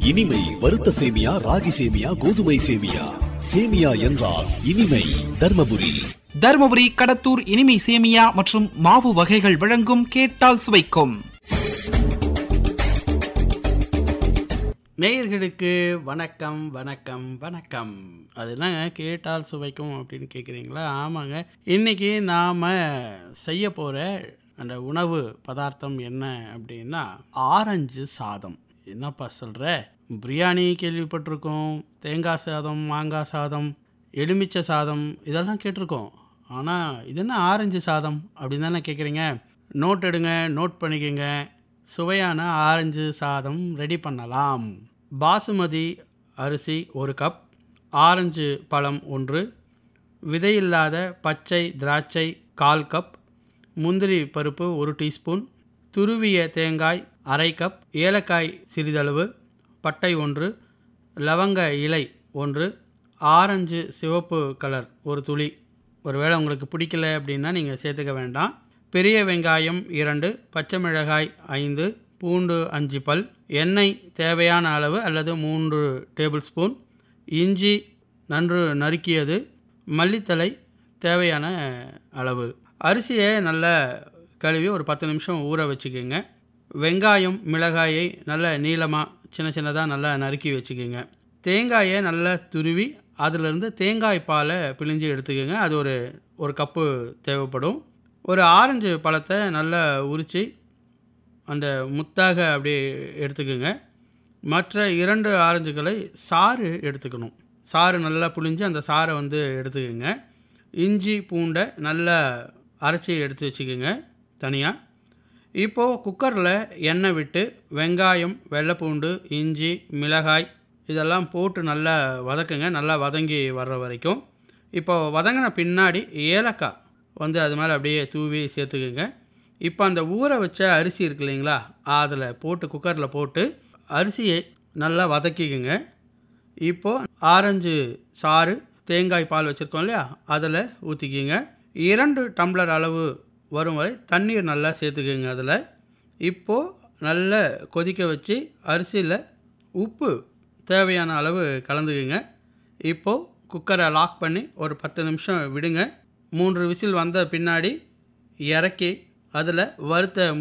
இனிமை வறுத்த சேமியா ராகி சேமியா கோதுமை சேமியா சேமியா என்றால் இனிமை தர்மபுரி தருமபுரி கடத்தூர் இனிமை சேமியா மற்றும் மாவு வகைகள் வழங்கும் கேட்டால் சுவைக்கும் நேயர்களுக்கு வணக்கம் வணக்கம் வணக்கம் அது என்னங்க கேட்டால் சுவைக்கும் அப்படின்னு கேட்குறீங்களா ஆமாங்க இன்னைக்கு நாம் செய்ய போகிற அந்த உணவு பதார்த்தம் என்ன அப்படின்னா ஆரஞ்சு சாதம் என்னப்பா சொல்கிற பிரியாணி கேள்விப்பட்டிருக்கோம் தேங்காய் சாதம் மாங்காய் சாதம் எலுமிச்சை சாதம் இதெல்லாம் கேட்டிருக்கோம் ஆனால் இது என்ன ஆரஞ்சு சாதம் அப்படின்னு தானே கேட்குறீங்க நோட் எடுங்க நோட் பண்ணிக்கோங்க சுவையான ஆரஞ்சு சாதம் ரெடி பண்ணலாம் பாசுமதி அரிசி ஒரு கப் ஆரஞ்சு பழம் ஒன்று விதையில்லாத பச்சை திராட்சை கால் கப் முந்திரி பருப்பு ஒரு டீஸ்பூன் துருவிய தேங்காய் அரை கப் ஏலக்காய் சிறிதளவு பட்டை ஒன்று லவங்க இலை ஒன்று ஆரஞ்சு சிவப்பு கலர் ஒரு துளி ஒருவேளை உங்களுக்கு பிடிக்கல அப்படின்னா நீங்கள் சேர்த்துக்க வேண்டாம் பெரிய வெங்காயம் இரண்டு பச்சை மிளகாய் ஐந்து பூண்டு அஞ்சு பல் எண்ணெய் தேவையான அளவு அல்லது மூன்று டேபிள் ஸ்பூன் இஞ்சி நன்று நறுக்கியது மல்லித்தலை தேவையான அளவு அரிசியை நல்லா கழுவி ஒரு பத்து நிமிஷம் ஊற வச்சுக்கோங்க வெங்காயம் மிளகாயை நல்ல நீளமாக சின்ன சின்னதாக நல்லா நறுக்கி வச்சுக்கோங்க தேங்காயை நல்லா துருவி அதிலிருந்து தேங்காய் பாலை பிழிஞ்சு எடுத்துக்கோங்க அது ஒரு ஒரு கப்பு தேவைப்படும் ஒரு ஆரஞ்சு பழத்தை நல்லா உரித்து அந்த முத்தாக அப்படியே எடுத்துக்கோங்க மற்ற இரண்டு ஆரஞ்சுகளை சாறு எடுத்துக்கணும் சாறு நல்லா புழிஞ்சு அந்த சாறை வந்து எடுத்துக்கோங்க இஞ்சி பூண்டை நல்லா அரைச்சி எடுத்து வச்சுக்கோங்க தனியாக இப்போது குக்கரில் எண்ணெய் விட்டு வெங்காயம் வெள்ளைப்பூண்டு இஞ்சி மிளகாய் இதெல்லாம் போட்டு நல்லா வதக்குங்க நல்லா வதங்கி வர்ற வரைக்கும் இப்போது வதங்கின பின்னாடி ஏலக்காய் வந்து அது மேலே அப்படியே தூவி சேர்த்துக்குங்க இப்போ அந்த ஊற வச்ச அரிசி இருக்கு இல்லைங்களா அதில் போட்டு குக்கரில் போட்டு அரிசியை நல்லா வதக்கிக்குங்க இப்போது ஆரஞ்சு சாறு தேங்காய் பால் வச்சுருக்கோம் இல்லையா அதில் ஊற்றிக்கிங்க இரண்டு டம்ளர் அளவு வரும் வரை தண்ணீர் நல்லா சேர்த்துக்குங்க அதில் இப்போது நல்லா கொதிக்க வச்சு அரிசியில் உப்பு தேவையான அளவு கலந்துக்குங்க இப்போது குக்கரை லாக் பண்ணி ஒரு பத்து நிமிஷம் விடுங்க மூன்று விசில் வந்த பின்னாடி இறக்கி அதில் வறுத்த